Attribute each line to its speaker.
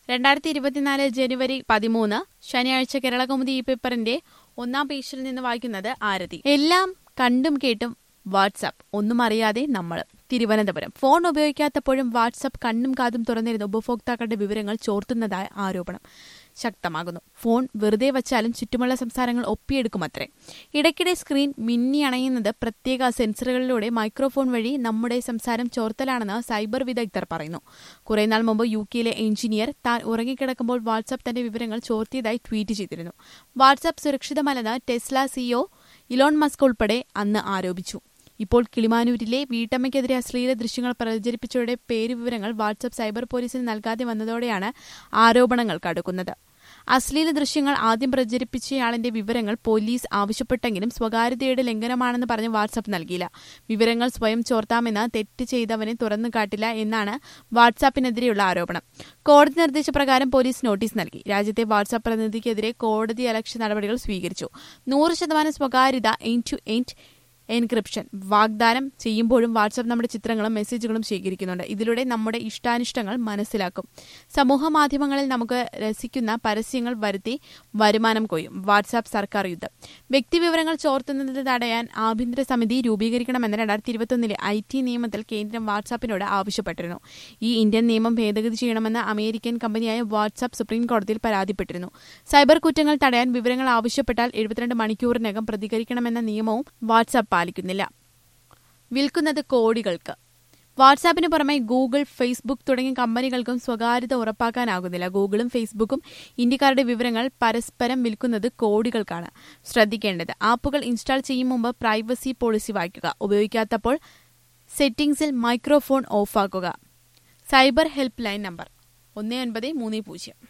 Speaker 1: രണ്ടായിരത്തി ഇരുപത്തിനാല് ജനുവരി പതിമൂന്ന് ശനിയാഴ്ച കേരളകൗമുദി ഈ പേപ്പറിന്റെ ഒന്നാം പേജിൽ നിന്ന് വായിക്കുന്നത് ആരതി എല്ലാം കണ്ടും കേട്ടും വാട്സാപ്പ് ഒന്നും അറിയാതെ നമ്മൾ തിരുവനന്തപുരം ഫോൺ ഉപയോഗിക്കാത്തപ്പോഴും വാട്സാപ്പ് കണ്ണും കാതും തുറന്നിരുന്ന ഉപഭോക്താക്കളുടെ വിവരങ്ങൾ ചോർത്തുന്നതായ ആരോപണം ശക്തമാകുന്നു ഫോൺ വെറുതെ വച്ചാലും ചുറ്റുമുള്ള സംസാരങ്ങൾ ഒപ്പിയെടുക്കുമത്രേ ഇടയ്ക്കിടെ സ്ക്രീൻ മിന്നി അണയുന്നത് പ്രത്യേക സെൻസറുകളിലൂടെ മൈക്രോഫോൺ വഴി നമ്മുടെ സംസാരം ചോർത്തലാണെന്ന് സൈബർ വിദഗ്ധർ പറയുന്നു കുറേനാൾ മുമ്പ് യു കെയിലെ എഞ്ചിനീയർ താൻ ഉറങ്ങിക്കിടക്കുമ്പോൾ വാട്സാപ്പ് തന്റെ വിവരങ്ങൾ ചോർത്തിയതായി ട്വീറ്റ് ചെയ്തിരുന്നു വാട്സാപ്പ് സുരക്ഷിതമല്ലെന്ന് ടെസ്ല സിഇഒ ഇലോൺ മസ്ക് ഉൾപ്പെടെ അന്ന് ആരോപിച്ചു ഇപ്പോൾ കിളിമാനൂരിലെ വീട്ടമ്മയ്ക്കെതിരെ അശ്ലീല ദൃശ്യങ്ങൾ പ്രചരിപ്പിച്ചവരുടെ പേരുവിവരങ്ങൾ വാട്സാപ്പ് സൈബർ പോലീസിന് നൽകാതെ വന്നതോടെയാണ് ആരോപണങ്ങൾ കടുക്കുന്നത് അശ്ലീല ദൃശ്യങ്ങൾ ആദ്യം പ്രചരിപ്പിച്ചയാളിന്റെ വിവരങ്ങൾ പോലീസ് ആവശ്യപ്പെട്ടെങ്കിലും സ്വകാര്യതയുടെ ലംഘനമാണെന്ന് പറഞ്ഞ് വാട്സാപ്പ് നൽകിയില്ല വിവരങ്ങൾ സ്വയം ചോർത്താമെന്ന് തെറ്റ് ചെയ്തവനെ തുറന്നു കാട്ടില്ല എന്നാണ് വാട്സാപ്പിനെതിരെയുള്ള ആരോപണം കോടതി നിർദ്ദേശപ്രകാരം പോലീസ് നോട്ടീസ് നൽകി രാജ്യത്തെ വാട്സാപ്പ് പ്രതിനിധിക്കെതിരെ കോടതി അലക്ഷ്യ നടപടികൾ സ്വീകരിച്ചു നൂറ് ശതമാനം സ്വകാര്യത എൻഡ് ടു എൻഡ് എൻക്രിപ്ഷൻ വാഗ്ദാനം ചെയ്യുമ്പോഴും വാട്സാപ്പ് നമ്മുടെ ചിത്രങ്ങളും മെസ്സേജുകളും ശേഖരിക്കുന്നുണ്ട് ഇതിലൂടെ നമ്മുടെ ഇഷ്ടാനിഷ്ടങ്ങൾ മനസ്സിലാക്കും സമൂഹ മാധ്യമങ്ങളിൽ നമുക്ക് രസിക്കുന്ന പരസ്യങ്ങൾ വരുത്തി വരുമാനം കൊയ്യും വാട്സാപ്പ് സർക്കാർ യുദ്ധം വ്യക്തിവിവരങ്ങൾ ചോർത്തുന്നത് തടയാൻ ആഭ്യന്തര സമിതി രൂപീകരിക്കണമെന്ന് രണ്ടായിരത്തി ഇരുപത്തൊന്നിലെ ഐ ടി നിയമത്തിൽ കേന്ദ്രം വാട്സാപ്പിനോട് ആവശ്യപ്പെട്ടിരുന്നു ഈ ഇന്ത്യൻ നിയമം ഭേദഗതി ചെയ്യണമെന്ന് അമേരിക്കൻ കമ്പനിയായ വാട്സാപ്പ് സുപ്രീം കോടതിയിൽ പരാതിപ്പെട്ടിരുന്നു സൈബർ കുറ്റങ്ങൾ തടയാൻ വിവരങ്ങൾ ആവശ്യപ്പെട്ടാൽ എഴുപത്തിരണ്ട് മണിക്കൂറിനകം പ്രതികരിക്കണമെന്ന നിയമവും വാട്സാപ്പ് പാലിക്കുന്നില്ല വിൽക്കുന്നത് കോടികൾക്ക് വാട്സാപ്പിന് പുറമെ ഗൂഗിൾ ഫേസ്ബുക്ക് തുടങ്ങിയ കമ്പനികൾക്കും സ്വകാര്യത ഉറപ്പാക്കാനാകുന്നില്ല ഗൂഗിളും ഫേസ്ബുക്കും ഇന്ത്യക്കാരുടെ വിവരങ്ങൾ പരസ്പരം വിൽക്കുന്നത് കോടികൾക്കാണ് ശ്രദ്ധിക്കേണ്ടത് ആപ്പുകൾ ഇൻസ്റ്റാൾ ചെയ്യും മുമ്പ് പ്രൈവസി പോളിസി വായിക്കുക ഉപയോഗിക്കാത്തപ്പോൾ സെറ്റിംഗ്സിൽ മൈക്രോഫോൺ ഓഫാക്കുക സൈബർ ഹെൽപ്പ് ലൈൻ നമ്പർ ഒന്ന് ഒൻപത് മൂന്ന് പൂജ്യം